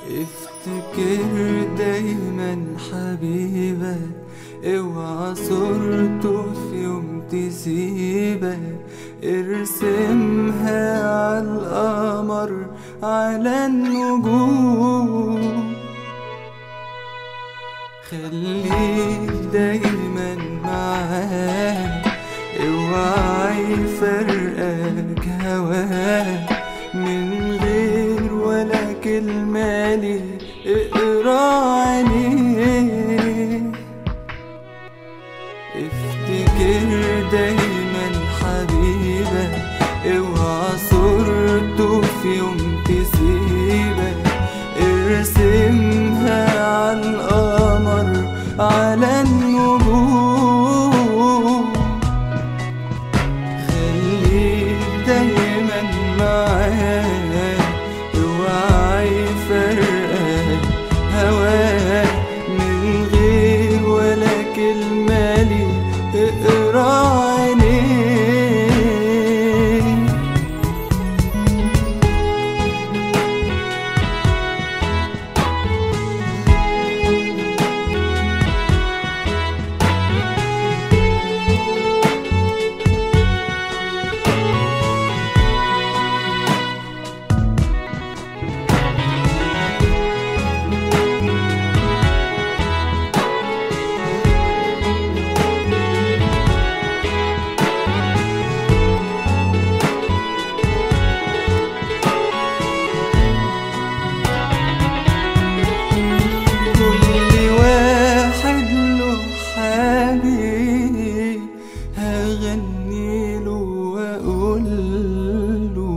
افتكر دايما حبيبك اوعى صورته في يوم تسيبك ارسمها على القمر على النجوم خليك دايما معاه اوعى يفرقك هواه من غير ولا كلمة ليه اقرا عينيه افتكر دايما حبيبك اوعى صورته في يوم تسيبك ارسمها على القمر على النجوم خليك دايما معاه اوعى يفرقك هواك من غير ولا كلمة ليه اقرا عينيه كل واحد له حبيب هغني له واقول له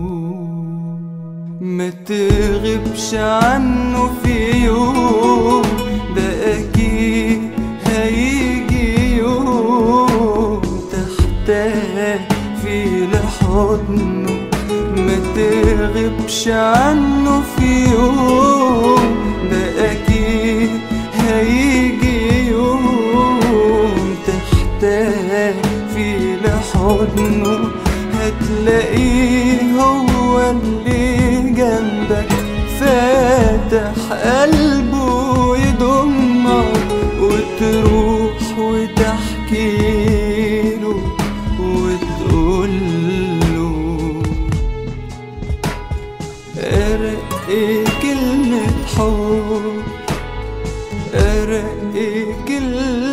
ما تغيبش عنه في يوم ده اكيد هيجي يوم تحتاج في لحضنه ما تغيبش عنه في يوم ده اكيد هيجي يوم تحتاج في لحضنه هتلاقيه هو اللي جنبك فاتح قلبه يضمك وتروح وتحكي له وتقول له أرق كلمة حب أرق كلمة